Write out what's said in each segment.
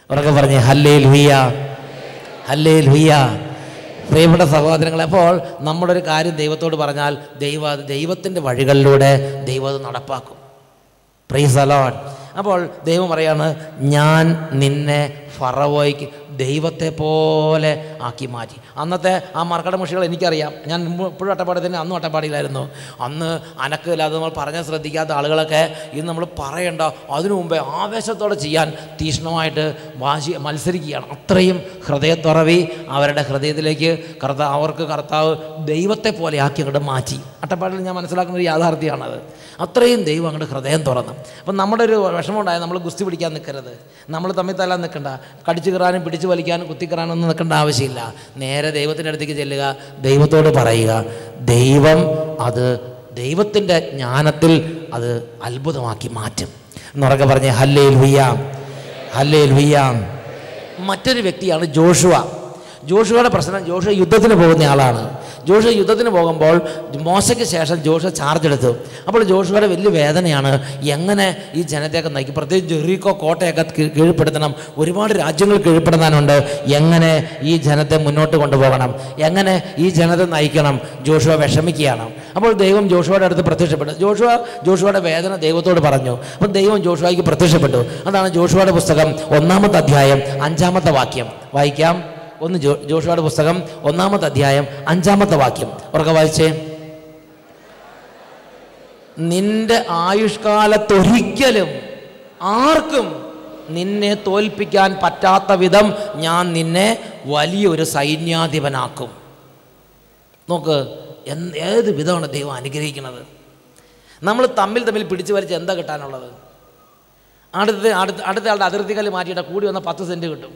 ഉറക്കെ പറഞ്ഞേ ഹല്ലേ ലുയ്യ ഹല്ലേ ലുയ്യ പ്രിയപ്പെട്ട സഹോദരങ്ങളെ അപ്പോൾ നമ്മുടെ ഒരു കാര്യം ദൈവത്തോട് പറഞ്ഞാൽ ദൈവ അത് ദൈവത്തിൻ്റെ വഴികളിലൂടെ ദൈവം അത് നടപ്പാക്കും പ്രൈസ് അലോഡ് അപ്പോൾ ദൈവം പറയാണ് ഞാൻ നിന്നെ ഫറവോയ്ക്ക് ദൈവത്തെ പോലെ ആക്കി മാറ്റി അന്നത്തെ ആ മർക്കട മുഷികൾ എനിക്കറിയാം ഞാൻ മുമ്പ് ഇപ്പോഴും അട്ടപ്പാടി തന്നെ അന്നും അട്ടപ്പാടിയിലായിരുന്നു അന്ന് അനക്കില്ലാതെ നമ്മൾ പറഞ്ഞാൽ ശ്രദ്ധിക്കാത്ത ആളുകളൊക്കെ ഇന്ന് നമ്മൾ പറയണ്ട അതിനു മുമ്പേ ആവേശത്തോടെ ചെയ്യാൻ തീക്ഷ്ണമായിട്ട് വാശി മത്സരിക്കുകയാണ് അത്രയും ഹൃദയത്തുറവി അവരുടെ ഹൃദയത്തിലേക്ക് കർത്താവ് അവർക്ക് കർത്താവ് ദൈവത്തെ പോലെ ആക്കി അങ്ങോട്ട് മാറ്റി അട്ടപ്പാടിൽ ഞാൻ മനസ്സിലാക്കുന്ന ഒരു യാഥാർത്ഥ്യമാണത് അത്രയും ദൈവം അങ്ങോട്ട് ഹൃദയം തുറന്നു അപ്പം നമ്മുടെ ഒരു വിഷമം ഉണ്ടായാൽ നമ്മൾ ഗുസ്തി പിടിക്കാൻ നിൽക്കരുത് നമ്മൾ തമ്മിൽ തല്ലാൻ നിൽക്കണ്ട കടിച്ചു കയറാനും പിടിച്ചു വലിക്കാനും കുത്തിക്കറാനും ഒന്നും നിൽക്കേണ്ട ആവശ്യമില്ല നേരെ ദൈവത്തിൻ്റെ അടുത്തേക്ക് ചെല്ലുക ദൈവത്തോട് പറയുക ദൈവം അത് ദൈവത്തിൻ്റെ ജ്ഞാനത്തിൽ അത് അത്ഭുതമാക്കി മാറ്റും എന്നുറക്കെ പറഞ്ഞേ ഹല്ലേ ലുയ്യാം ഹല്ലേ ലുയ്യാം മറ്റൊരു വ്യക്തിയാണ് ജോഷുവ ജോഷുവയുടെ പ്രശ്നം ജോഷുവ യുദ്ധത്തിന് പോകുന്ന ആളാണ് ജോഷുവ യുദ്ധത്തിന് പോകുമ്പോൾ മോശയ്ക്ക് ശേഷം ജോഷുവ ചാർജ് എടുത്തു അപ്പോൾ ജോഷുവയുടെ വലിയ വേദനയാണ് എങ്ങനെ ഈ ജനത്തെയൊക്കെ നയിക്കും പ്രത്യേകിച്ച് ജെറീക്കോ കോട്ടയൊക്കെ കീ- കീഴ്പ്പെടുത്തണം ഒരുപാട് രാജ്യങ്ങൾ കീഴ്പ്പെടുത്താനുണ്ട് എങ്ങനെ ഈ ജനത്തെ മുന്നോട്ട് കൊണ്ടുപോകണം എങ്ങനെ ഈ ജനത്തെ നയിക്കണം ജോഷുവ വിഷമിക്കുകയാണ് അപ്പോൾ ദൈവം ജോഷുവയുടെ അടുത്ത് പ്രത്യക്ഷപ്പെട്ടു ജോഷുവ ജോഷുവയുടെ വേദന ദൈവത്തോട് പറഞ്ഞു അപ്പം ദൈവം ജോഷുവയ്ക്ക് പ്രത്യക്ഷപ്പെട്ടു അതാണ് ജോഷുവയുടെ പുസ്തകം ഒന്നാമത്തെ അധ്യായം അഞ്ചാമത്തെ വാക്യം വായിക്കാം ഒന്ന് ജോ ജോഷുവയുടെ പുസ്തകം ഒന്നാമത്തെ അധ്യായം അഞ്ചാമത്തെ വാക്യം ഉറക്കെ വായിച്ചേ നിന്റെ ആയുഷ്കാലത്തൊരിക്കലും ആർക്കും നിന്നെ തോൽപ്പിക്കാൻ പറ്റാത്ത വിധം ഞാൻ നിന്നെ വലിയൊരു സൈന്യാധിപനാക്കും നോക്ക് എന്ത് ഏത് വിധമാണ് ദൈവം അനുഗ്രഹിക്കുന്നത് നമ്മൾ തമ്മിൽ തമ്മിൽ പിടിച്ചു വലിച്ച് എന്താ കിട്ടാനുള്ളത് അടുത്ത അടുത്ത അടുത്ത ആളുടെ അതിർത്തിക്കല്ല് മാറ്റിയിട്ട് കൂടി വന്ന പത്ത് സെൻറ്റ് കിട്ടും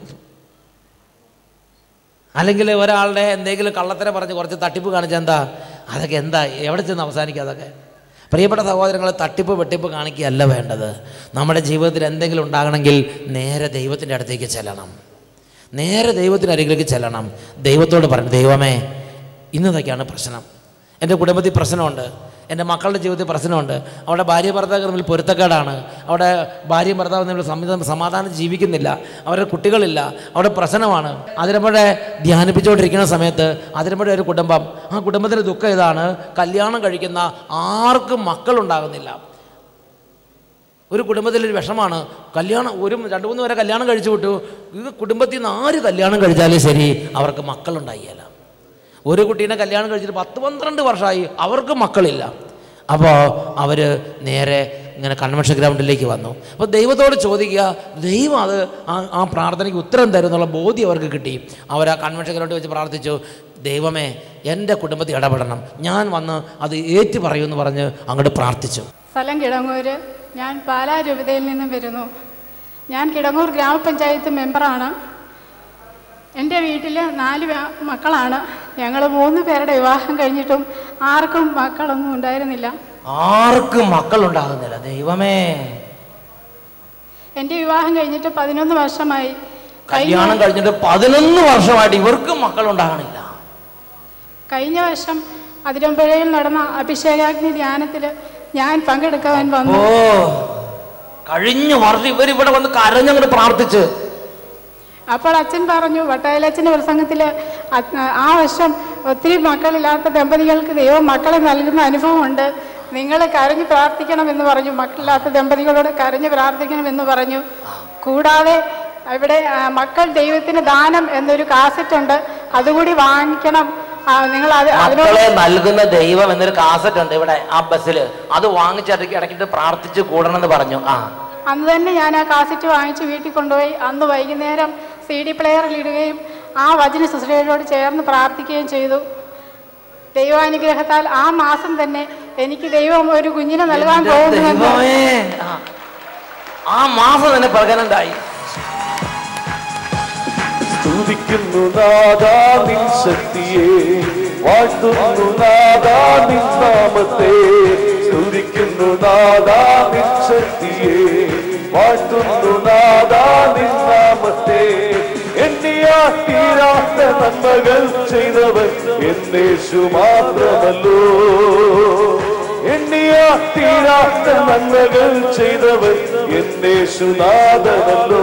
അല്ലെങ്കിൽ ഒരാളുടെ എന്തെങ്കിലും കള്ളത്തരം പറഞ്ഞ് കുറച്ച് തട്ടിപ്പ് കാണിച്ചാൽ എന്താ അതൊക്കെ എന്താ എവിടെ ചെന്ന് അവസാനിക്കുക അതൊക്കെ പ്രിയപ്പെട്ട സഹോദരങ്ങളെ തട്ടിപ്പ് വെട്ടിപ്പ് കാണിക്കുകയല്ല വേണ്ടത് നമ്മുടെ ജീവിതത്തിൽ എന്തെങ്കിലും ഉണ്ടാകണമെങ്കിൽ നേരെ ദൈവത്തിൻ്റെ അടുത്തേക്ക് ചെല്ലണം നേരെ ദൈവത്തിൻ്റെ അരികിലേക്ക് ചെല്ലണം ദൈവത്തോട് പറഞ്ഞു ദൈവമേ ഇന്നതൊക്കെയാണ് പ്രശ്നം എൻ്റെ കുടുംബത്തിൽ പ്രശ്നമുണ്ട് എൻ്റെ മക്കളുടെ ജീവിതത്തിൽ പ്രശ്നമുണ്ട് അവിടെ ഭാര്യ ഭർത്താവ് തമ്മിൽ പൊരുത്തക്കേടാണ് അവിടെ ഭാര്യയും ഭർത്താവും തമ്മിൽ സംവിധാനം സമാധാനം ജീവിക്കുന്നില്ല അവരുടെ കുട്ടികളില്ല അവിടെ പ്രശ്നമാണ് അതിരമ്പഴെ ധ്യാനിപ്പിച്ചുകൊണ്ടിരിക്കുന്ന സമയത്ത് അതിരമ്പഴെ ഒരു കുടുംബം ആ കുടുംബത്തിൻ്റെ ദുഃഖം ഇതാണ് കല്യാണം കഴിക്കുന്ന ആർക്കും മക്കളുണ്ടാകുന്നില്ല ഒരു കുടുംബത്തിലൊരു വിഷമാണ് കല്യാണം ഒരു രണ്ട് മൂന്ന് പേരെ കല്യാണം കഴിച്ചു വിട്ടു ഇത് കുടുംബത്തിൽ നിന്ന് ആര് കല്യാണം കഴിച്ചാലും ശരി അവർക്ക് മക്കളുണ്ടായില്ല ഒരു കുട്ടീനെ കല്യാണം കഴിച്ചിട്ട് പത്ത് പന്ത്രണ്ട് വർഷമായി അവർക്ക് മക്കളില്ല അപ്പോൾ അവർ നേരെ ഇങ്ങനെ കൺവെൻഷൻ ഗ്രൗണ്ടിലേക്ക് വന്നു അപ്പോൾ ദൈവത്തോട് ചോദിക്കുക ദൈവം അത് ആ ആ പ്രാർത്ഥനയ്ക്ക് ഉത്തരം തരും എന്നുള്ള ബോധ്യം അവർക്ക് കിട്ടി അവർ ആ കൺവെൻഷൻ ഗ്രൗണ്ടിൽ വെച്ച് പ്രാർത്ഥിച്ചു ദൈവമേ എൻ്റെ കുടുംബത്തിൽ ഇടപെടണം ഞാൻ വന്ന് അത് ഏറ്റു പറയുമെന്ന് പറഞ്ഞ് അങ്ങോട്ട് പ്രാർത്ഥിച്ചു സ്ഥലം കിടങ്ങൂര് ഞാൻ പാലാ രൂപതയിൽ നിന്നും വരുന്നു ഞാൻ കിടങ്ങൂർ ഗ്രാമപഞ്ചായത്ത് മെമ്പറാണ് എൻ്റെ വീട്ടിൽ നാല് വ- മക്കളാണ് ഞങ്ങൾ മൂന്ന് പേരുടെ വിവാഹം കഴിഞ്ഞിട്ടും ആർക്കും മക്കളൊന്നും ഉണ്ടായിരുന്നില്ല ആർക്കും മക്കളുണ്ടാകുന്നില്ല ദൈവമേ എൻ്റെ വിവാഹം കഴിഞ്ഞിട്ട് പതിനൊന്ന് വർഷമായി കഴിഞ്ഞ കല്യാണം കഴിഞ്ഞിട്ട് പതിനൊന്ന് വർഷമായിട്ട് ഇവർക്കും മക്കളുണ്ടാകണില്ല കഴിഞ്ഞ വർഷം അതിരമ്പുഴയിൽ നടന്ന അഭിഷേകാഗ്നി ധ്യാനത്തിൽ ഞാൻ പങ്കെടുക്കാൻ ഓ വന്നു കഴിഞ്ഞ വർഷം ഇവരിവിടെ വന്ന് കരഞ്ഞങ്ങോട്ട് പ്രാർത്ഥിച്ച് അപ്പോൾ അച്ഛൻ പറഞ്ഞു വട്ടായിലച്ഛൻ്റെ പ്രസംഗത്തിൽ ആ വർഷം ഒത്തിരി മക്കളില്ലാത്ത ദമ്പതികൾക്ക് ദൈവം മക്കളെ നൽകുന്ന അനുഭവമുണ്ട് നിങ്ങൾ കരഞ്ഞ് പ്രാർത്ഥിക്കണമെന്ന് പറഞ്ഞു മക്കളില്ലാത്ത ദമ്പതികളോട് കരഞ്ഞ് പ്രാർത്ഥിക്കണമെന്ന് പറഞ്ഞു കൂടാതെ ഇവിടെ ആ, മക്കൾ ദൈവത്തിന് ദാനം എന്നൊരു കാസറ്റ് ഉണ്ട് അതുകൂടി വാങ്ങിക്കണം ആ, നിങ്ങൾ അത് അതിനോട് മക്കളെ നൽകുന്ന ദൈവം എന്നൊരു കാസറ്റ് ഉണ്ട് ഇവിടെ ആ ബസ്സിൽ അത് വാങ്ങിച്ചിടയ്ക്ക് ഇടയ്ക്കിട്ട് പ്രാർത്ഥിച്ച് കൂടണം എന്ന് പറഞ്ഞു ആ അന്ന് തന്നെ ഞാൻ ആ കാസറ്റ് വാങ്ങിച്ച് വീട്ടിൽ കൊണ്ടുപോയി അന്ന് വൈകുന്നേരം സി ഡി പ്ലെയറിൽ ഇടുകയും ആ വചന ശുശ്രൂഷയോട് ചേർന്ന് പ്രാർത്ഥിക്കുകയും ചെയ്തു ദൈവാനുഗ്രഹത്താൽ ആ മാസം തന്നെ എനിക്ക് ദൈവം ഒരു കുഞ്ഞിനെ നൽകാൻ എന്റെ പോകുന്നുവെന്ന് ദൈവമേ ആ. ആ മാസം തന്നെ പ്രകടനണ്ടായി സ്തുതിക്കുന്നു നാദാ നിൻ ശക്തിയെ വാഴ്ത്തുന്നു നാദാ നിൻ നാമത്തെ സ്തുതിക്കുന്നു നാദാ നിൻ ശക്തിയെ വാഴ്ത്തുന്നു നാദാ നിൻ നാമത്തെ എണ്ണിയാ തീരാത്ത നന്മകൾ ചെയ്തവൻ എന്നേശു മാത്രമല്ലോ എണ്ണിയാ തീരാത്ത നന്മകൾ ചെയ്തവൻ എന്നേശുനാഥനല്ലോ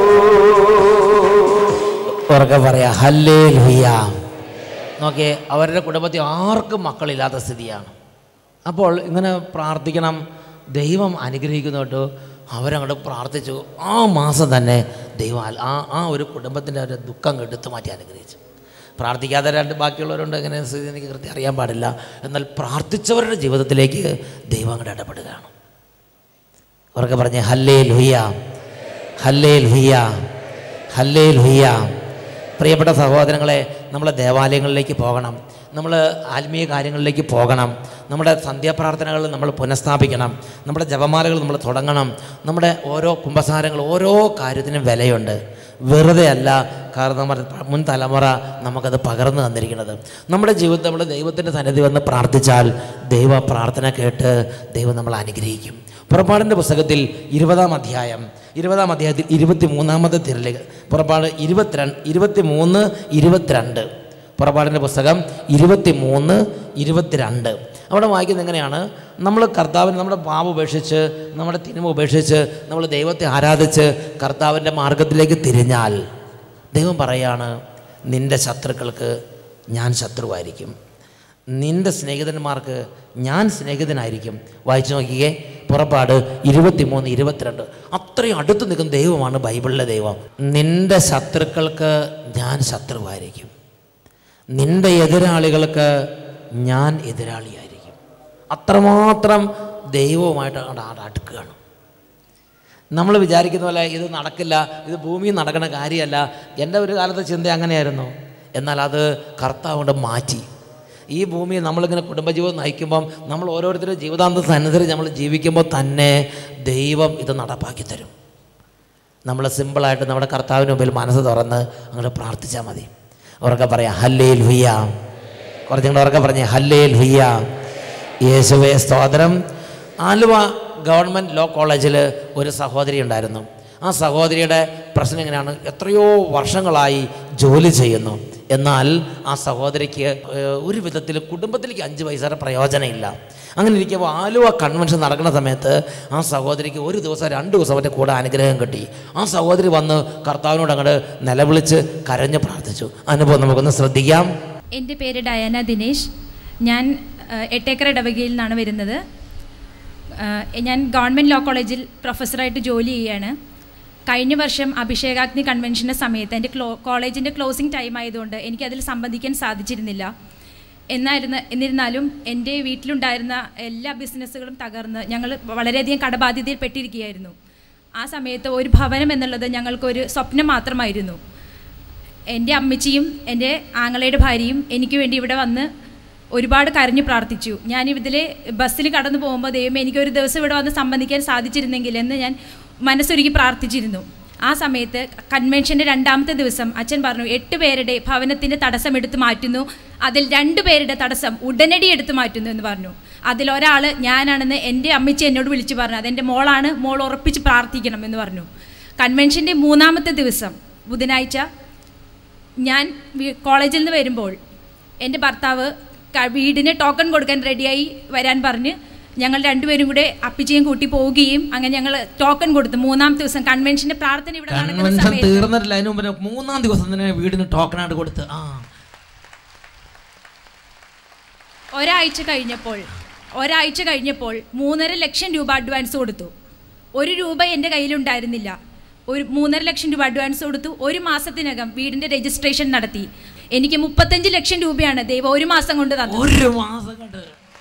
ഉറക്കെ പറയാ ഹല്ലേ ലുയ്യ നോക്കിയേ അവരുടെ കുടുംബത്തിൽ ആർക്കും മക്കളില്ലാത്ത സ്ഥിതിയാണ് അപ്പോൾ ഇങ്ങനെ പ്രാർത്ഥിക്കണം ദൈവം അനുഗ്രഹിക്കുന്നോട്ട് അവരങ്ങോട്ട് പ്രാർത്ഥിച്ചു ആ മാസം തന്നെ ദൈവം അൽ- ആ ആ ഒരു കുടുംബത്തിൻ്റെ ഒരു ദുഃഖം എടുത്തു മാറ്റി അനുഗ്രഹിച്ചു പ്രാർത്ഥിക്കാതെ രണ്ട് ബാക്കിയുള്ളവരുണ്ട് എങ്ങനെ സ്ഥിതി എനിക്ക് കൃത്യം അറിയാൻ പാടില്ല എന്നാൽ പ്രാർത്ഥിച്ചവരുടെ ജീവിതത്തിലേക്ക് ദൈവം അങ്ങോട്ട് ഇടപെടുകയാണ് അവർക്ക് പറഞ്ഞേ ഹല്ലേ ലുയ്യ ഹല്ലേ ലുയ്യ ഹല്ലേ ലുയ്യ പ്രിയപ്പെട്ട സഹോദരങ്ങളെ നമ്മൾ ദേവാലയങ്ങളിലേക്ക് പോകണം നമ്മൾ ആത്മീയ കാര്യങ്ങളിലേക്ക് പോകണം നമ്മുടെ സന്ധ്യാപ്രാർത്ഥനകൾ നമ്മൾ പുനഃസ്ഥാപിക്കണം നമ്മുടെ ജപമാലകൾ നമ്മൾ തുടങ്ങണം നമ്മുടെ ഓരോ കുംഭസാരങ്ങൾ ഓരോ കാര്യത്തിനും വിലയുണ്ട് വെറുതെ അല്ല കാരണം നമ്മുടെ മുൻ തലമുറ നമുക്കത് പകർന്നു തന്നിരിക്കുന്നത് നമ്മുടെ ജീവിതത്തിൽ നമ്മൾ ദൈവത്തിൻ്റെ സന്നിധി വന്ന് പ്രാർത്ഥിച്ചാൽ ദൈവ പ്രാർത്ഥന കേട്ട് ദൈവം നമ്മൾ അനുഗ്രഹിക്കും പുറപ്പാടിൻ്റെ പുസ്തകത്തിൽ ഇരുപതാം അധ്യായം ഇരുപതാം അധ്യായത്തിൽ ഇരുപത്തി മൂന്നാമത്തെ തിരലേക്ക് പുറപ്പാട് ഇരുപത്തിരണ്ട് ഇരുപത്തി മൂന്ന് ഇരുപത്തിരണ്ട് പുറപ്പാടിൻ്റെ പുസ്തകം ഇരുപത്തി മൂന്ന് ഇരുപത്തിരണ്ട് അവിടെ വായിക്കുന്നത് എങ്ങനെയാണ് നമ്മൾ കർത്താവിന് നമ്മുടെ പാപം ഉപേക്ഷിച്ച് നമ്മുടെ തിന്മ ഉപേക്ഷിച്ച് നമ്മൾ ദൈവത്തെ ആരാധിച്ച് കർത്താവിൻ്റെ മാർഗത്തിലേക്ക് തിരിഞ്ഞാൽ ദൈവം പറയാണ് നിൻ്റെ ശത്രുക്കൾക്ക് ഞാൻ ശത്രുവായിരിക്കും നിൻ്റെ സ്നേഹിതന്മാർക്ക് ഞാൻ സ്നേഹിതനായിരിക്കും വായിച്ചു നോക്കിയേ പുറപ്പാട് ഇരുപത്തിമൂന്ന് ഇരുപത്തിരണ്ട് അത്രയും അടുത്ത് നിൽക്കുന്ന ദൈവമാണ് ബൈബിളിലെ ദൈവം നിൻ്റെ ശത്രുക്കൾക്ക് ഞാൻ ശത്രുവായിരിക്കും നിൻ്റെ എതിരാളികൾക്ക് ഞാൻ എതിരാളിയായിരിക്കും അത്രമാത്രം ദൈവവുമായിട്ട് അങ്ങോട്ട് അങ്ങോട്ട് അടുക്കുകയാണ് നമ്മൾ വിചാരിക്കുന്ന പോലെ ഇത് നടക്കില്ല ഇത് ഭൂമിയിൽ നടക്കുന്ന കാര്യമല്ല എൻ്റെ ഒരു കാലത്തെ ചിന്ത അങ്ങനെയായിരുന്നു എന്നാൽ അത് കർത്താവ് കൊണ്ട് മാറ്റി ഈ ഭൂമിയിൽ നമ്മളിങ്ങനെ കുടുംബജീവിതം നയിക്കുമ്പം നമ്മൾ ഓരോരുത്തരുടെ ജീവിതാന്തത്തിനനുസരിച്ച് നമ്മൾ ജീവിക്കുമ്പോൾ തന്നെ ദൈവം ഇത് നടപ്പാക്കി തരും നമ്മൾ സിമ്പിളായിട്ട് നമ്മുടെ കർത്താവിന് മുമ്പിൽ മനസ്സ് തുറന്ന് അങ്ങോട്ട് പ്രാർത്ഥിച്ചാൽ മതി ഉറക്കെ പറയാം ഹല്ലേ ലുയ്യ കുറച്ചും കൂടെ ഉറക്കെ പറഞ്ഞേ ഹല്ലേ ലുയ്യ യേശുവേ സ്തോത്രം ആലുവ ഗവൺമെൻറ് ലോ കോളേജിൽ ഒരു സഹോദരി ഉണ്ടായിരുന്നു ആ സഹോദരിയുടെ പ്രശ്നം എങ്ങനെയാണ് എത്രയോ വർഷങ്ങളായി ജോലി ചെയ്യുന്നു എന്നാൽ ആ സഹോദരിക്ക് ഏഹ്, ഒരു വിധത്തിൽ കുടുംബത്തിലേക്ക് അഞ്ച് പൈസയുടെ പ്രയോജനമില്ല അങ്ങനെ ഇരിക്കുമ്പോൾ ആലുവ കൺവെൻഷൻ നടക്കുന്ന സമയത്ത് ആ സഹോദരിക്ക് ഒരു ദിവസം രണ്ട് ദിവസം അവൻ്റെ കൂടെ അനുഗ്രഹം കിട്ടി ആ സഹോദരി വന്ന് കർത്താവിനോട് അങ്ങോട്ട് നിലവിളിച്ച് കരഞ്ഞ് പ്രാർത്ഥിച്ചു അനുഭവം നമുക്കൊന്ന് ശ്രദ്ധിക്കാം എൻ്റെ പേര് ഡയാന ദിനേശ് ഞാൻ ആ, എട്ടേക്കർ ഇടവകയിൽ നിന്നാണ് വരുന്നത് ആ, ഞാൻ ഗവൺമെൻറ് ലോ കോളേജിൽ പ്രൊഫസറായിട്ട് ജോലി ചെയ്യാണ് കഴിഞ്ഞ വർഷം അഭിഷേകാഗ്നി കൺവെൻഷൻ്റെ സമയത്ത് എൻ്റെ ക്ലോ കോളേജിൻ്റെ ക്ലോസിംഗ് ടൈം ആയതുകൊണ്ട് എനിക്കതിൽ സംബന്ധിക്കാൻ സാധിച്ചിരുന്നില്ല എന്നായിരുന്നു എന്നിരുന്നാലും എൻ്റെ വീട്ടിലുണ്ടായിരുന്ന എല്ലാ ബിസിനസ്സുകളും തകർന്ന് ഞങ്ങൾ വളരെയധികം കടബാധ്യതയിൽപ്പെട്ടിരിക്കുകയായിരുന്നു ആ സമയത്ത് ഒരു ഭവനം എന്നുള്ളത് ഞങ്ങൾക്കൊരു സ്വപ്നം മാത്രമായിരുന്നു എൻ്റെ അമ്മച്ചിയും എൻ്റെ ആങ്ങളയുടെ ഭാര്യയും എനിക്ക് വേണ്ടി ഇവിടെ വന്ന് ഒരുപാട് കരഞ്ഞു പ്രാർത്ഥിച്ചു ഞാൻ ഇതിൽ ബസ്സിൽ കടന്നു പോകുമ്പോൾ ദൈവം എനിക്ക് ഒരു ദിവസം ഇവിടെ വന്ന് സംബന്ധിക്കാൻ സാധിച്ചിരുന്നെങ്കിൽ എന്ന് ഞാൻ മനസ്സൊരുക്കി പ്രാർത്ഥിച്ചിരുന്നു ആ സമയത്ത് കൺവെൻഷൻ്റെ രണ്ടാമത്തെ ദിവസം അച്ഛൻ പറഞ്ഞു എട്ട് പേരുടെ ഭവനത്തിൻ്റെ തടസ്സം എടുത്തു മാറ്റുന്നു അതിൽ രണ്ട് പേരുടെ തടസ്സം ഉടനടി എടുത്തു മാറ്റുന്നു എന്ന് പറഞ്ഞു അതിലൊരാൾ ഞാനാണെന്ന് എൻ്റെ അമ്മച്ചി എന്നോട് വിളിച്ചു പറഞ്ഞു അതെൻ്റെ മോളാണ് മോൾ ഉറപ്പിച്ച് പ്രാർത്ഥിക്കണം എന്ന് പറഞ്ഞു കൺവെൻഷൻ്റെ മൂന്നാമത്തെ ദിവസം ബുധനാഴ്ച ഞാൻ വീ- കോളേജിൽ നിന്ന് വരുമ്പോൾ എൻ്റെ ഭർത്താവ് ക- വീടിന് ടോക്കൺ കൊടുക്കാൻ റെഡിയായി വരാൻ പറഞ്ഞ് ഞങ്ങൾ രണ്ടുപേരും കൂടെ അപ്പിച്ചയും കൂട്ടി പോവുകയും അങ്ങനെ ഞങ്ങൾ ടോക്കൺ കൊടുത്തു മൂന്നാം ദിവസം കൺവെൻഷന്റെ പ്രാർത്ഥന ഇവിടെ നടക്കുന്ന കൺവെൻഷൻ സമയത്ത് തീർന്നിട്ടില്ല അതിന് മുമ്പ് മൂന്നാം ദിവസം തന്നെ വീടിന് ടോക്കണായിട്ട് കൊടുത്ത് ആ ഒരാഴ്ച കഴിഞ്ഞപ്പോൾ ഒരാഴ്ച കഴിഞ്ഞപ്പോൾ മൂന്നര ലക്ഷം രൂപ അഡ്വാൻസ് കൊടുത്തു ഒരു രൂപ എൻ്റെ കയ്യിലുണ്ടായിരുന്നില്ല ഒരു മൂന്നര ലക്ഷം രൂപ അഡ്വാൻസ് കൊടുത്തു ഒരു മാസത്തിനകം വീടിൻ്റെ രജിസ്ട്രേഷൻ നടത്തി എനിക്ക് മുപ്പത്തഞ്ച് ലക്ഷം രൂപയാണ് ദൈവം ഒരു മാസം കൊണ്ട് തന്നത് ഒരു മാസം കൊണ്ട്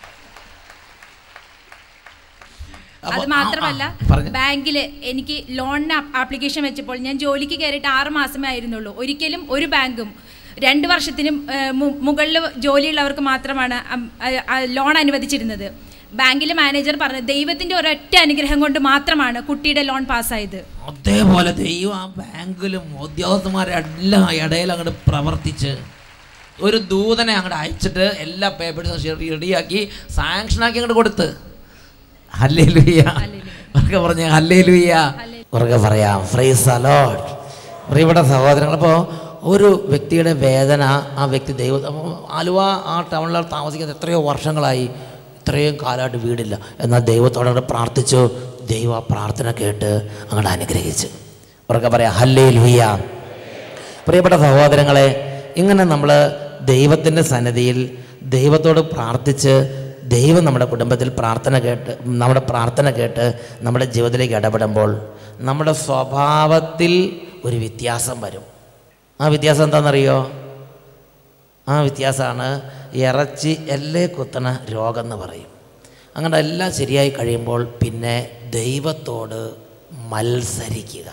അപ്പൊ അത് ആ- മാത്രമല്ല ആ, പറഞ്ഞോ. ബാങ്കിൽ എനിക്ക് ലോണിന് ആപ്ലിക്കേഷൻ വെച്ചപ്പോൾ ഞാൻ ജോലിക്ക് കയറിയിട്ട് ആറ് മാസമേ ആയിരുന്നുള്ളൂ ഒരിക്കലും ഒരു ബാങ്കും രണ്ട് വർഷത്തിന് മുകളിൽ ജോലിയുള്ളവർക്ക് മാത്രമാണ് അം- അ- അ- ലോൺ അനുവദിച്ചിരുന്നത് ബാങ്കിലെ മാനേജർ പറഞ്ഞു ദൈവത്തിൻ്റെ ഒരൊറ്റ അനുഗ്രഹം കൊണ്ട് മാത്രമാണ് കുട്ടിയുടെ ലോൺ പാസ്സായത് അതേപോലെ ദൈവം ആ ബാങ്കിലും ഉദ്യോഗസ്ഥന്മാരെ എല്ലാം ഇടയിൽ അങ്ങോട്ട് പ്രവർത്തിച്ച് ഒരു ദൂതനെ അങ്ങോട്ട് അയച്ചിട്ട് എല്ലാ പേപ്പേഴ്സും റെഡിയാക്കി സാങ്ഷനാക്കി അങ്ങോട്ട് കൊടുത്ത് ഹല്ലേ ലുയ്യ ഉറക്കെ പറഞ്ഞ ഹല്ലേ ലുയ്യ ഉറക്കെ പറയാം ഫ്രൈസ് അലോട്ട് പ്രിയപ്പെട്ട സഹോദരങ്ങൾ അപ്പോൾ ഒരു വ്യക്തിയുടെ വേദന ആ വ്യക്തി ദൈവ അപ്പോൾ ആലുവ ആ ടൗണിൽ താമസിക്കുന്നത് എത്രയോ വർഷങ്ങളായി ഇത്രയും കാലമായിട്ട് വീടില്ല എന്നാൽ ദൈവത്തോടെ പ്രാർത്ഥിച്ചു ദൈവ ആ പ്രാർത്ഥന കേട്ട് അങ്ങോട്ട് അനുഗ്രഹിച്ച് ഉറക്കെ പറയാം ഹല്ലേ ലുയ്യ പ്രിയപ്പെട്ട സഹോദരങ്ങളെ ഇങ്ങനെ നമ്മൾ ദൈവത്തിൻ്റെ സന്നിധിയിൽ ദൈവത്തോട് പ്രാർത്ഥിച്ച് ദൈവം നമ്മുടെ കുടുംബത്തിൽ പ്രാർത്ഥന കേട്ട് നമ്മുടെ പ്രാർത്ഥന കേട്ട് നമ്മുടെ ജീവിതത്തിലേക്ക് ഇടപെടുമ്പോൾ നമ്മുടെ സ്വഭാവത്തിൽ ഒരു വ്യത്യാസം വരും ആ വ്യത്യാസം എന്താണെന്നറിയോ ആ വ്യത്യാസമാണ് ഇറച്ചി എല്ലേ കുത്തണ രോഗം എന്ന് പറയും അങ്ങനെ എല്ലാം ശരിയായി കഴിയുമ്പോൾ പിന്നെ ദൈവത്തോട് മത്സരിക്കുക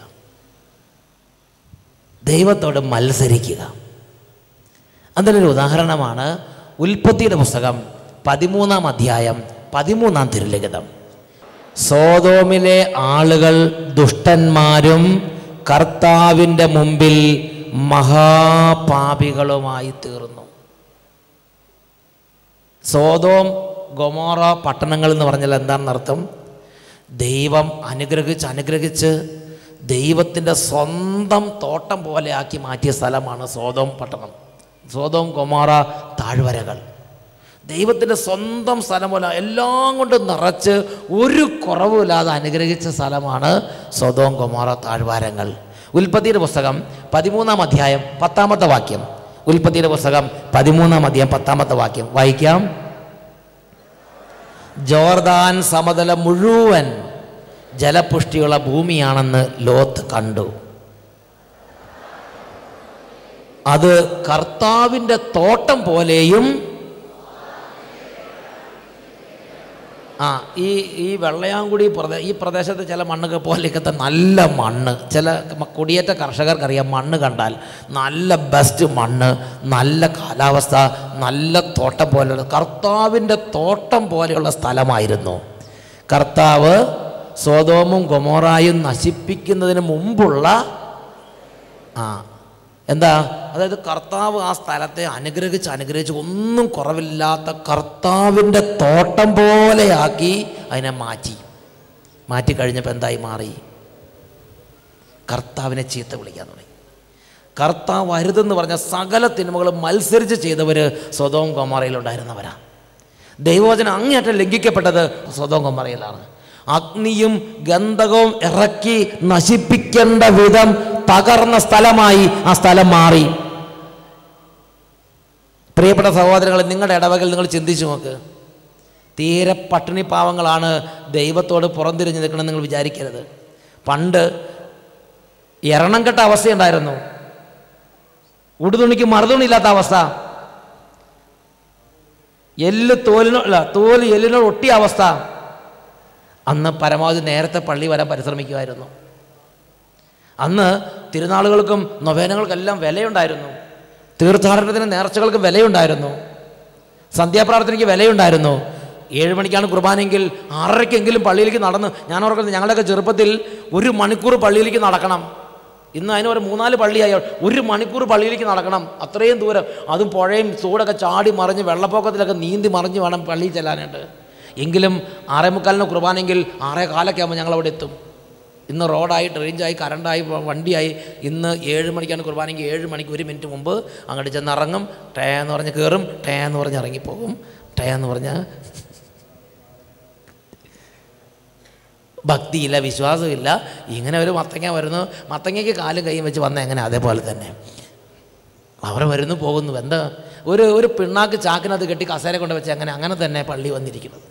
ദൈവത്തോട് മത്സരിക്കുക അതിനൊരു ഉദാഹരണമാണ് ഉൽപ്പത്തിയുടെ പുസ്തകം പതിമൂന്നാം അധ്യായം പതിമൂന്നാം തിരുലിഖിതം സോതോമിലെ ആളുകൾ ദുഷ്ടന്മാരും കർത്താവിൻ്റെ മുമ്പിൽ മഹാപാപികളുമായി തീർന്നു സോതോം ഗൊമോറ പട്ടണങ്ങൾ എന്ന് പറഞ്ഞാൽ എന്താണെന്നർത്ഥം ദൈവം അനുഗ്രഹിച്ച് അനുഗ്രഹിച്ച് ദൈവത്തിൻ്റെ സ്വന്തം തോട്ടം പോലെ ആക്കി മാറ്റിയ സ്ഥലമാണ് സോതോം പട്ടണം സോതോം ഗൊമോറ താഴ്വരകൾ ദൈവത്തിൻ്റെ സ്വന്തം സ്ഥലം പോലെ എല്ലാം കൊണ്ട് നിറച്ച് ഒരു കുറവുമില്ലാതെ അനുഗ്രഹിച്ച സ്ഥലമാണ് സോതോം ഗൊമോറ താഴ്വാരങ്ങൾ ഉൽപ്പത്തിയുടെ പുസ്തകം പതിമൂന്നാം അധ്യായം പത്താമത്തെ വാക്യം ഉൽപ്പത്തിയുടെ പുസ്തകം പതിമൂന്നാം അധ്യായം പത്താമത്തെ വാക്യം വായിക്കാം ജോർദാൻ സമതലം മുഴുവൻ ജലപുഷ്ടിയുള്ള ഭൂമിയാണെന്ന് ലോത്ത് കണ്ടു അത് കർത്താവിൻ്റെ തോട്ടം പോലെയും ആ ഈ ഈ വെള്ളയാങ്കുടി പ്രദേ ഈ പ്രദേശത്ത് ചില മണ്ണൊക്കെ പോലെയൊക്കെ നല്ല മണ്ണ് ചില മ- കുടിയേറ്റ കർഷകർക്കറിയാം മണ്ണ് കണ്ടാൽ നല്ല ബെസ്റ്റ് മണ്ണ് നല്ല കാലാവസ്ഥ നല്ല തോട്ടം പോലെയുള്ള കർത്താവിൻ്റെ തോട്ടം പോലെയുള്ള സ്ഥലമായിരുന്നു കർത്താവ് സോതോമും ഗൊമോറായും നശിപ്പിക്കുന്നതിന് മുമ്പുള്ള ആ എന്താ അതായത് കർത്താവ് ആ സ്ഥലത്തെ അനുഗ്രഹിച്ച് അനുഗ്രഹിച്ച് ഒന്നും കുറവില്ലാത്ത കർത്താവിൻ്റെ തോട്ടം പോലെയാക്കി അതിനെ മാറ്റി മാറ്റി കഴിഞ്ഞപ്പോൾ എന്തായി മാറി കർത്താവിനെ ചീത്ത വിളിക്കാൻ തുടങ്ങി കർത്താവ് അരുതെന്ന് പറഞ്ഞ സകല തിന്മകളും മത്സരിച്ച് ചെയ്തവർ സ്വതവും കൊമറയിലുണ്ടായിരുന്നവരാ ദൈവവചനം അങ്ങേയറ്റം ലംഘിക്കപ്പെട്ടത് സ്വതവും കൊമറയിലാണ് അഗ്നിയും ഗന്ധകവും ഇറക്കി നശിപ്പിക്കേണ്ട വിധം തകർന്ന സ്ഥലമായി ആ സ്ഥലം മാറി പ്രിയപ്പെട്ട സഹോദരങ്ങളെ നിങ്ങളുടെ ഇടവകൽ നിങ്ങൾ ചിന്തിച്ചു നോക്ക് തീരെ പട്ടിണി പാവങ്ങളാണ് ദൈവത്തോട് പുറംതിരിഞ്ഞ് നിൽക്കണം നിങ്ങൾ വിചാരിക്കരുത് പണ്ട് എരണം കെട്ട അവസ്ഥയുണ്ടായിരുന്നു ഉടുതുണിക്ക് മറുതുണിയില്ലാത്ത അവസ്ഥ എല്ല് തോലിനോ അല്ല തോല് എല്ലിനോട് ഒട്ടിയ അവസ്ഥ അന്ന് പരമാവധി നേരത്തെ പള്ളി വരാൻ പരിശ്രമിക്കുമായിരുന്നു അന്ന് തിരുനാളുകൾക്കും നൊവേനകൾക്കെല്ലാം വിലയുണ്ടായിരുന്നു തീർത്ഥാടനത്തിന് നേർച്ചകൾക്ക് വിലയുണ്ടായിരുന്നു സന്ധ്യാപ്രാർത്ഥനയ്ക്ക് വിലയുണ്ടായിരുന്നു ഏഴ് മണിക്കാണ് കുർബാനയെങ്കിൽ ആറരയ്ക്കെങ്കിലും പള്ളിയിലേക്ക് നടന്ന് ഞാൻ ഓർക്കുന്നത് ഞങ്ങളുടെയൊക്കെ ചെറുപ്പത്തിൽ ഒരു മണിക്കൂർ പള്ളിയിലേക്ക് നടക്കണം ഇന്ന് അതിന് ഒരു മൂന്നാല് പള്ളിയായ ഒരു മണിക്കൂർ പള്ളിയിലേക്ക് നടക്കണം അത്രയും ദൂരം അതും പുഴയും ചൂടൊക്കെ ചാടി മറിഞ്ഞ് വെള്ളപ്പൊക്കത്തിലൊക്കെ നീന്തി മറിഞ്ഞ് വേണം പള്ളിയിൽ ചെല്ലാനായിട്ട് എങ്കിലും ആറേ മുക്കാലിന് കുർബാനെങ്കിൽ ആറേ കാലൊക്കെ ആകുമ്പോൾ ഞങ്ങൾ അവിടെ എത്തും ഇന്ന് റോഡായി റേഞ്ചായി കറണ്ടായി വ- വണ്ടിയായി ഇന്ന് ഏഴ് മണിക്കാണ് കുർബാനെങ്കിൽ ഏഴ് മണിക്ക് ഒരു മിനിറ്റ് മുമ്പ് അങ്ങോട്ട് ചെന്ന് ഇറങ്ങും ടേ എന്ന് പറഞ്ഞ് കയറും ടേ എന്ന് പറഞ്ഞ് ഇറങ്ങിപ്പോകും ടേ എന്ന് പറഞ്ഞാൽ ഭക്തിയില്ല വിശ്വാസമില്ല ഇങ്ങനെ ഒരു മത്തങ്ങ വരുന്നു മത്തങ്ങയ്ക്ക് കാലും കൈയും വെച്ച് വന്ന എങ്ങനെ അതേപോലെ തന്നെ അവർ വരുന്നു പോകുന്നു എന്താ ഒരു ഒരു പിണ്ണാക്ക് ചാക്കിനകത്ത് കെട്ടി കസേര കൊണ്ട് വെച്ച് അങ്ങനെ അങ്ങനെ തന്നെ പള്ളി വന്നിരിക്കുന്നത്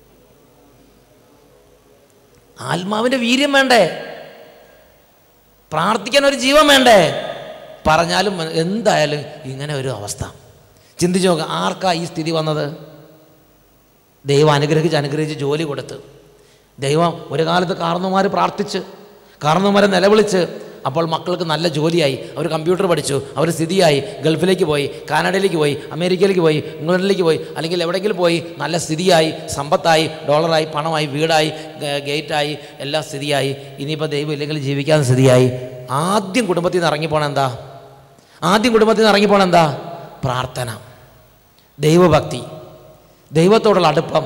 ആത്മാവിൻ്റെ വീര്യം വേണ്ടേ പ്രാർത്ഥിക്കാൻ ഒരു ജീവൻ വേണ്ടേ പറഞ്ഞാലും മ- എന്തായാലും ഇങ്ങനെ ഒരു അവസ്ഥ ചിന്തിച്ചു നോക്കുക ആർക്കാ ഈ സ്ഥിതി വന്നത് ദൈവം അനുഗ്രഹിച്ച് അനുഗ്രഹിച്ച് ജോലി കൊടുത്ത് ദൈവം ഒരു കാലത്ത് കാർന്നമാർ പ്രാർത്ഥിച്ച് കാർന്നമാരെ നിലവിളിച്ച് അപ്പോൾ മക്കൾക്ക് നല്ല ജോലിയായി അവർ കമ്പ്യൂട്ടർ പഠിച്ചു അവർ സ്ഥിതിയായി ഗൾഫിലേക്ക് പോയി കാനഡയിലേക്ക് പോയി അമേരിക്കയിലേക്ക് പോയി ഇംഗ്ലണ്ടിലേക്ക് പോയി അല്ലെങ്കിൽ എവിടെയെങ്കിലും പോയി നല്ല സ്ഥിതിയായി സമ്പത്തായി ഡോളറായി പണമായി വീടായി ഗ- ഗേറ്റായി എല്ലാം സ്ഥിതിയായി ഇനിയിപ്പോൾ ദൈവം ഇല്ലെങ്കിൽ ജീവിക്കാൻ സ്ഥിതിയായി ആദ്യം കുടുംബത്തിൽ നിന്ന് ഇറങ്ങിപ്പോണ എന്താ ആദ്യം കുടുംബത്തിൽ നിന്ന് ഇറങ്ങിപ്പോണ എന്താ പ്രാർത്ഥന ദൈവഭക്തി ദൈവത്തോടുള്ള അടുപ്പം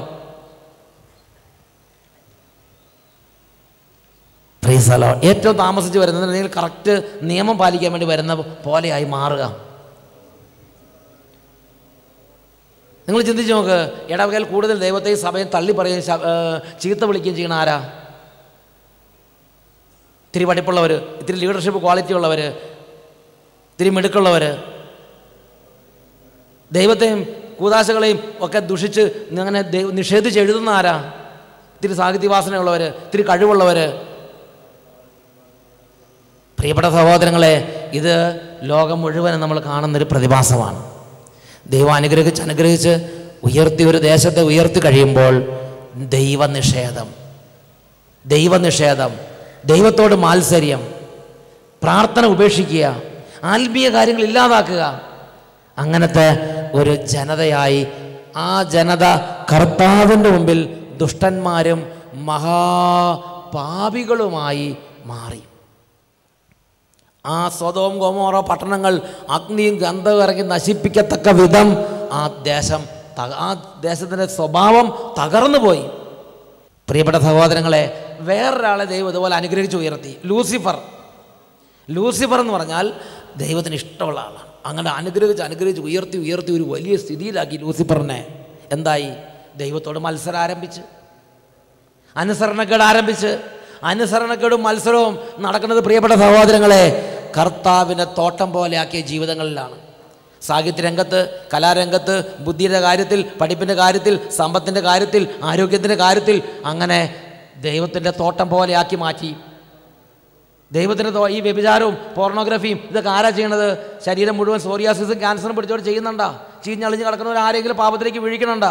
പ്രീസലോ ഏറ്റവും താമസിച്ച് വരുന്നത് നിങ്ങൾ കറക്റ്റ് നിയമം പാലിക്കാൻ വേണ്ടി വരുന്ന പോലെയായി മാറുക നിങ്ങൾ ചിന്തിച്ച് നോക്ക് ഇടവകയിൽ കൂടുതൽ ദൈവത്തെയും സഭയും തള്ളി പറയുകയും ശ- ഏ, ചീത്ത വിളിക്കുകയും ചെയ്യണ ആരാ ഇത്തിരി പഠിപ്പുള്ളവർ ഇത്തിരി ലീഡർഷിപ്പ് ക്വാളിറ്റി ഉള്ളവർ ഇത്തിരി മിടുക്കുള്ളവർ ദൈവത്തെയും കൂതാശകളെയും ഒക്കെ ദുഷിച്ച് അങ്ങനെ ദൈവ നിഷേധിച്ച് എഴുതുന്ന ആരാ ഇത്തിരി സാഹിത്യവാസനയുള്ളവർ ഇത്തിരി കഴിവുള്ളവർ പ്രിയപ്പെട്ട സഹോദരങ്ങളെ ഇത് ലോകം മുഴുവനും നമ്മൾ കാണുന്നൊരു പ്രതിഭാസമാണ് ദൈവം അനുഗ്രഹിച്ച് അനുഗ്രഹിച്ച് ഉയർത്തി ഒരു ദേശത്തെ ഉയർത്തി കഴിയുമ്പോൾ ദൈവനിഷേധം ദൈവനിഷേധം ദൈവത്തോട് മാത്സര്യം പ്രാർത്ഥന ഉപേക്ഷിക്കുക ആത്മീയ കാര്യങ്ങൾ ഇല്ലാതാക്കുക അങ്ങനത്തെ ഒരു ജനതയായി ആ ജനത കർത്താവിൻ്റെ മുമ്പിൽ ദുഷ്ടന്മാരും മഹാപാപികളുമായി മാറി ആ സ്വതവും ഗോമോറോ പട്ടണങ്ങൾ അഗ്നിയും ഗന്ധവും ഇറങ്ങി നശിപ്പിക്കത്തക്ക വിധം ആ ദേശം തക- ആ ദേശത്തിൻ്റെ സ്വഭാവം തകർന്നു പോയി പ്രിയപ്പെട്ട സഹോദരങ്ങളെ വേറൊരാളെ ദൈവം ഇതുപോലെ അനുഗ്രഹിച്ച് ഉയർത്തി ലൂസിഫർ ലൂസിഫർ എന്ന് പറഞ്ഞാൽ ദൈവത്തിന് ഇഷ്ടമുള്ള ആളാണ് അങ്ങനെ അനുഗ്രഹിച്ച് അനുഗ്രഹിച്ച് ഉയർത്തി ഉയർത്തി ഒരു വലിയ സ്ഥിതിയിലാക്കി ലൂസിഫറിനെ എന്തായി ദൈവത്തോട് മത്സരം ആരംഭിച്ച് അനുസരണക്കേട് ആരംഭിച്ച് അനുസരണക്കേടും മത്സരവും നടക്കുന്നത് പ്രിയപ്പെട്ട സഹോദരങ്ങളെ കർത്താവിനെ തോട്ടം പോലെ ആക്കിയ ജീവിതങ്ങളിലാണ് സാഹിത്യരംഗത്ത് കലാരംഗത്ത് ബുദ്ധിയുടെ കാര്യത്തിൽ പഠിപ്പിൻ്റെ കാര്യത്തിൽ സമ്പത്തിൻ്റെ കാര്യത്തിൽ ആരോഗ്യത്തിൻ്റെ കാര്യത്തിൽ അങ്ങനെ ദൈവത്തിൻ്റെ തോട്ടം പോലെ ആക്കി മാറ്റി ദൈവത്തിൻ്റെ തോ- ഈ വ്യഭിചാരവും പോർണോഗ്രഫിയും ഇതൊക്കെ ആരാ ചെയ്യണത് ശരീരം മുഴുവൻ സോറിയാസിസും ക്യാൻസറും പിടിച്ചോട് ചെയ്യുന്നുണ്ടാ ചീഞ്ഞളിഞ്ഞ് കിടക്കുന്നവർ ആരെങ്കിലും പാപത്തിലേക്ക് വീഴിക്കണുണ്ടാ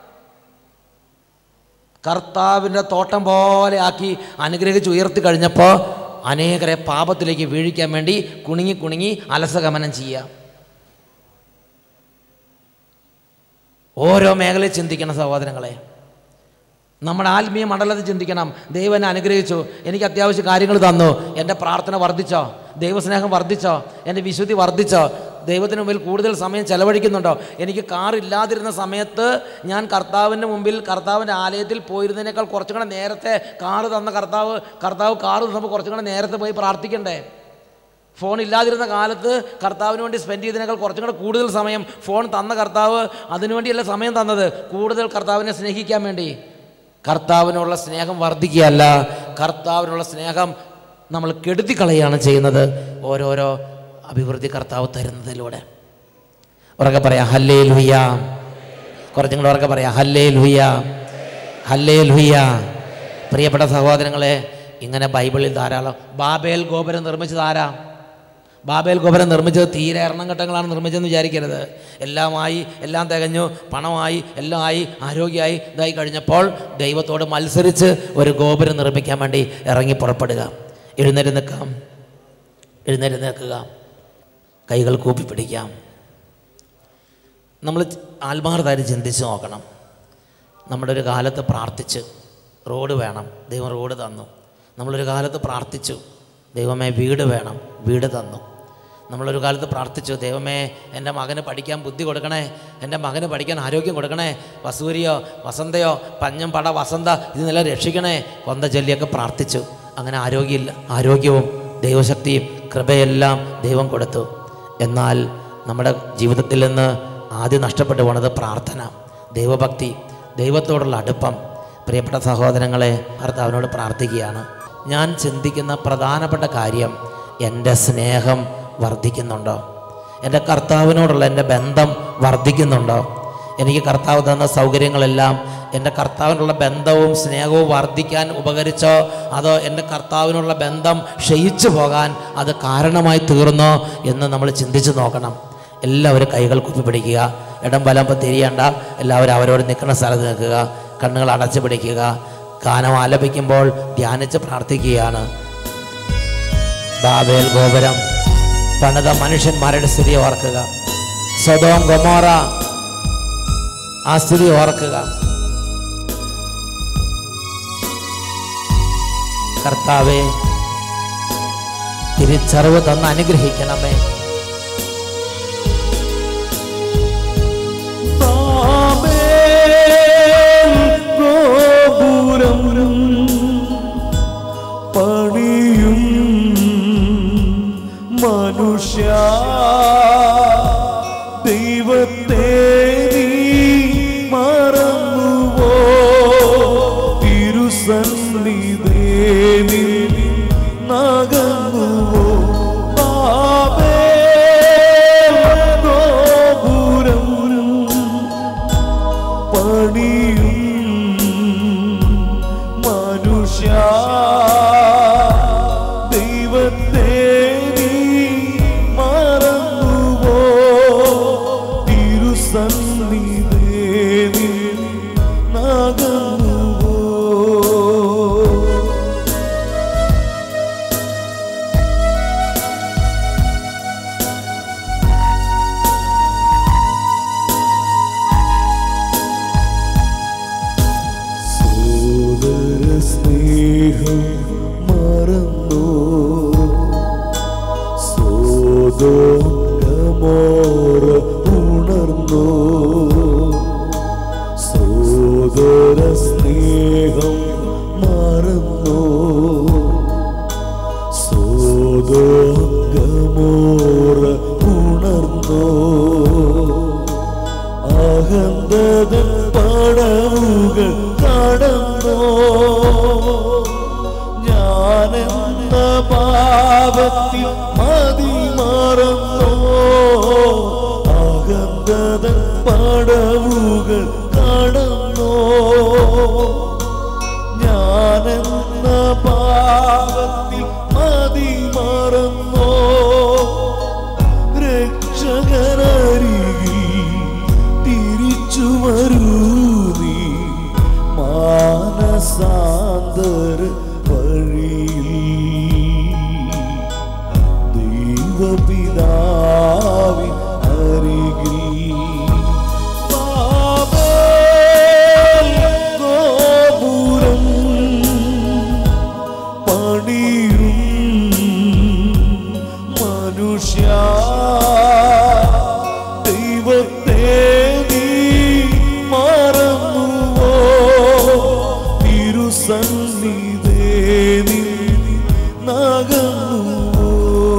കർത്താവിൻ്റെ തോട്ടം പോലെ ആക്കി അനുഗ്രഹിച്ച് ഉയർത്തി കഴിഞ്ഞപ്പോൾ അനേകരെ പാപത്തിലേക്ക് വീഴിക്കാൻ വേണ്ടി കുണുങ്ങി കുണുങ്ങി അലസഗമനം ചെയ്യുക ഓരോ മേഖലയിൽ ചിന്തിക്കണം സഹോദരങ്ങളെ നമ്മുടെ ആത്മീയ മണ്ഡലത്തിൽ ചിന്തിക്കണം ദൈവം എന്നെ അനുഗ്രഹിച്ചു എനിക്ക് അത്യാവശ്യ കാര്യങ്ങൾ തന്നു എൻ്റെ പ്രാർത്ഥന വർദ്ധിച്ചോ ദൈവസ്നേഹം വർദ്ധിച്ചോ എൻ്റെ വിശുദ്ധി വർദ്ധിച്ചോ ദൈവത്തിന് മുമ്പിൽ കൂടുതൽ സമയം ചെലവഴിക്കുന്നുണ്ടോ എനിക്ക് കാർ ഇല്ലാതിരുന്ന സമയത്ത് ഞാൻ കർത്താവിൻ്റെ മുമ്പിൽ കർത്താവിൻ്റെ ആലയത്തിൽ പോയിരുന്നതിനേക്കാൾ കുറച്ചും കൂടെ നേരത്തെ കാറ് തന്ന കർത്താവ് കർത്താവ് കാറ് തന്നപ്പോൾ കുറച്ചും കൂടെ നേരത്തെ പോയി പ്രാർത്ഥിക്കണ്ടേ ഫോൺ ഇല്ലാതിരുന്ന കാലത്ത് കർത്താവിന് വേണ്ടി സ്പെൻഡ് ചെയ്തതിനേക്കാൾ കുറച്ചും കൂടെ കൂടുതൽ സമയം ഫോൺ തന്ന കർത്താവ് അതിനുവേണ്ടിയല്ല സമയം തന്നത് കൂടുതൽ കർത്താവിനെ സ്നേഹിക്കാൻ വേണ്ടി കർത്താവിനുള്ള സ്നേഹം വർദ്ധിക്കുകയല്ല കർത്താവിനുള്ള സ്നേഹം നമ്മൾ കെടുത്തിക്കളയാണ് ചെയ്യുന്നത് ഓരോരോ അഭിവൃദ്ധി കർത്താവ് തരുന്നതിലൂടെ ഉറക്കെ പറയാം ഹല്ലേ ലുയ്യ കുറച്ചും കൂടെ ഉറക്കെ പറയാം ഹല്ലേ ലുയ്യ ഹല്ലേ ലുയ്യ പ്രിയപ്പെട്ട സഹോദരങ്ങളെ ഇങ്ങനെ ബൈബിളിൽ ധാരാളം ബാബേൽ ഗോപുരം നിർമ്മിച്ചത് ആരാ ബാബേൽ ഗോപുരം നിർമ്മിച്ചത് തീരെ എണ്ണംഘട്ടങ്ങളാണ് നിർമ്മിച്ചതെന്ന് വിചാരിക്കരുത് എല്ലാമായി എല്ലാം തികഞ്ഞു പണമായി എല്ലാം ആയി ആരോഗ്യമായി ഇതായി കഴിഞ്ഞപ്പോൾ ദൈവത്തോട് മത്സരിച്ച് ഒരു ഗോപുരം നിർമ്മിക്കാൻ വേണ്ടി ഇറങ്ങി പുറപ്പെടുക എഴുന്നേറ്റ് നിൽക്കാം എഴുന്നേറ്റ് നിൽക്കുക കൈകൾ കൂപ്പി പിടിക്കാം നമ്മൾ ആത്മാർത്ഥമായിട്ട് ചിന്തിച്ച് നോക്കണം നമ്മുടെ ഒരു കാലത്ത് പ്രാർത്ഥിച്ച് റോഡ് വേണം ദൈവം റോഡ് തന്നു നമ്മളൊരു കാലത്ത് പ്രാർത്ഥിച്ചു ദൈവമേ വീട് വേണം വീട് തന്നു നമ്മളൊരു കാലത്ത് പ്രാർത്ഥിച്ചു ദൈവമേ എൻ്റെ മകന് പഠിക്കാൻ ബുദ്ധി കൊടുക്കണേ എൻ്റെ മകന് പഠിക്കാൻ ആരോഗ്യം കൊടുക്കണേ വസൂരിയോ വസന്തയോ പഞ്ഞം പട വസന്ത ഇതിനെല്ലാം രക്ഷിക്കണേ കൊന്ത ചൊല്ലിയൊക്കെ പ്രാർത്ഥിച്ചു അങ്ങനെ ആരോഗ്യമില്ല ആരോഗ്യവും ദൈവശക്തിയും കൃപയെല്ലാം ദൈവം കൊടുത്തു എന്നാൽ നമ്മുടെ ജീവിതത്തിൽ നിന്ന് ആദ്യം നഷ്ടപ്പെട്ടു പോണത് പ്രാർത്ഥന ദൈവഭക്തി ദൈവത്തോടുള്ള അടുപ്പം പ്രിയപ്പെട്ട സഹോദരങ്ങളെ ഭർത്താവിനോട് പ്രാർത്ഥിക്കുകയാണ് ഞാൻ ചിന്തിക്കുന്ന പ്രധാനപ്പെട്ട കാര്യം എൻ്റെ സ്നേഹം വർദ്ധിക്കുന്നുണ്ടോ എൻ്റെ കർത്താവിനോടുള്ള എൻ്റെ ബന്ധം വർദ്ധിക്കുന്നുണ്ടോ എനിക്ക് കർത്താവ് തന്ന സൗകര്യങ്ങളെല്ലാം എൻ്റെ കർത്താവിനുള്ള ബന്ധവും സ്നേഹവും വർദ്ധിക്കാൻ ഉപകരിച്ചോ അതോ എൻ്റെ കർത്താവിനുള്ള ബന്ധം ക്ഷയിച്ചു പോകാൻ അത് കാരണമായി തീർന്നോ എന്ന് നമ്മൾ ചിന്തിച്ച് നോക്കണം എല്ലാവരും കൈകൾ കുപ്പി പിടിക്കുക ഇടം വലമ്പോൾ തിരിയണ്ട എല്ലാവരും അവരോട് നിൽക്കുന്ന സ്ഥലത്ത് നിൽക്കുക കണ്ണുകൾ അടച്ചു പിടിക്കുക ഗാനം ആലപിക്കുമ്പോൾ ധ്യാനിച്ച് പ്രാർത്ഥിക്കുകയാണ് ബാബേൽ ഗോപുരം പണിത മനുഷ്യന്മാരുടെ സ്ഥിതി ഓർക്കുക സ്വതോം ഗൊമോറ ആ സ്ഥിതി ഓർക്കുക കർത്താവെ തിരിച്ചറിവ് തന്ന് അനുഗ്രഹിക്കണമേ ബാബേൽ ഗോപുരം പണിയും മനുഷ്യ ദൈവത്തെ നീ മറന്നുവോ തിരുസന്നിധേനിൽ നകന്നുവോ ബാബേൽ ഗോപുരം പണിയും മനുഷ്യ ദൈവത്തെ നീ മറന്നുവോ തിരുസന്നിധേ നീ നകന്നുവോ സോദര സ്നേഹം മറന്നു സോദോമോറ ഉണർന്നു സോദര സ്നേഹം മറന്നു സോദോമോറ ഉണർന്നു അഹന്തത പടവുകൾ കടന്നോ ഞാനെന്ന പാപത്തിൽ മതി മറന്നോ അഹന്തത പടവുകൾ കടന്നോ ഞാനെന്ന പാപത്തിൽ മതി മറന്നോ രക്ഷകനരികിൽ തിരിച്ചു വരൂ നീ മാനസാന്തര വഴിയിൽ ദൈവപിതാവിൻ അരികിൽ ബാബേൽ ഗോപുരം പണിയും മനുഷ്യ ദൈവത്തെ നീ മറന്നുവോ തിരുസന്നിധേ നീ നകന്നുവോ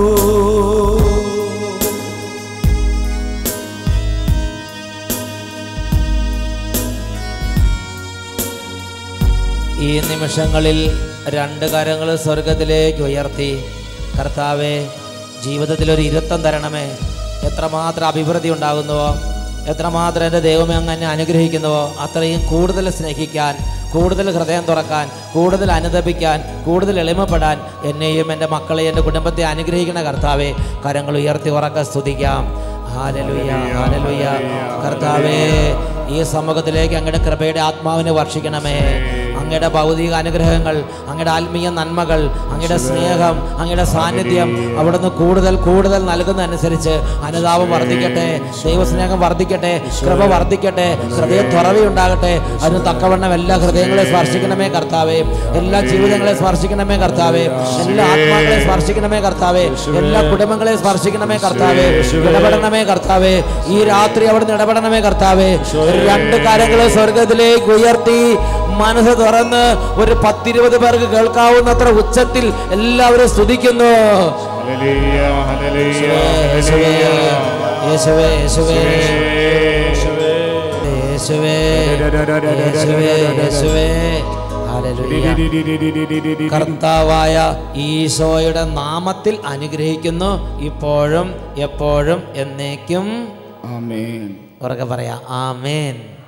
ഈ നിമിഷങ്ങളിൽ രണ്ട് കരങ്ങൾ സ്വർഗത്തിലേക്ക് ഉയർത്തി കർത്താവെ ജീവിതത്തിൽ ഒരു ഇരുത്തം തരണമേ എത്രമാത്രം അഭിവൃദ്ധി ഉണ്ടാകുന്നുവോ എത്രമാത്രം എൻ്റെ ദൈവമേ അങ്ങ് എന്നെ അനുഗ്രഹിക്കുന്നുവോ അത്രയും കൂടുതൽ സ്നേഹിക്കാൻ കൂടുതൽ ഹൃദയം തുറക്കാൻ കൂടുതൽ അനുദപിക്കാൻ കൂടുതൽ എളിമപ്പെടാൻ എന്നെയും എൻ്റെ മക്കളെയും എൻ്റെ കുടുംബത്തെ അനുഗ്രഹിക്കണ കർത്താവെ കരങ്ങൾ ഉയർത്തി ഉറക്ക സ്തുതിക്കാം ഹാലലുയ ഹാലലുയ കർത്താവേ ഈ സമൂഹത്തിലേക്ക് അങ്ങയുടെ കൃപയുടെ ആത്മാവിനെ വർഷിക്കണമേ അങ്ങയുടെ ഭൗതിക അനുഗ്രഹങ്ങൾ അങ്ങയുടെ ആത്മീയ നന്മകൾ അങ്ങയുടെ സ്നേഹം അങ്ങയുടെ സാന്നിധ്യം അവിടുന്ന് കൂടുതൽ കൂടുതൽ നൽകുന്നതനുസരിച്ച് അനുതാപം വർദ്ധിക്കട്ടെ ദൈവസ്നേഹം വർദ്ധിക്കട്ടെ കൃപ വർദ്ധിക്കട്ടെ ഹൃദയ തുറവിയുണ്ടാകട്ടെ അതിന് തക്കവണ്ണം എല്ലാ ഹൃദയങ്ങളെ സ്പർശിക്കണമേ കർത്താവേ എല്ലാ ജീവിതങ്ങളെ സ്പർശിക്കണമേ കർത്താവേ എല്ലാ ആത്മാക്കളെ സ്പർശിക്കണമേ കർത്താവേ എല്ലാ കുടുംബങ്ങളെ സ്പർശിക്കണമേ കർത്താവേ ഇടപെടണമേ കർത്താവേ ഈ രാത്രി അവിടുന്ന് ഇടപെടണമേ കർത്താവേ രണ്ട് കാര്യങ്ങൾ സ്വർഗത്തിലേക്ക് ഉയർത്തി മനസ്സ് തുറന്ന് ഒരു പത്തിരുപത് പേർക്ക് കേൾക്കാവുന്നത്ര ഉച്ചത്തിൽ എല്ലാവരും സ്തുതിക്കുന്നു യേശുവേ, യേശുവേ, യേശുവേ, യേശുവേ, യേശുവേ, യേശുവേ, യേശുവേ. ഹല്ലേലൂയ. കർത്താവായ ഈശോയുടെ നാമത്തിൽ അനുഗ്രഹിക്കുന്നു ഇപ്പോഴും എപ്പോഴും എന്നേക്കും ആമേൻ ഉറക്കെ പറയാം ആമേൻ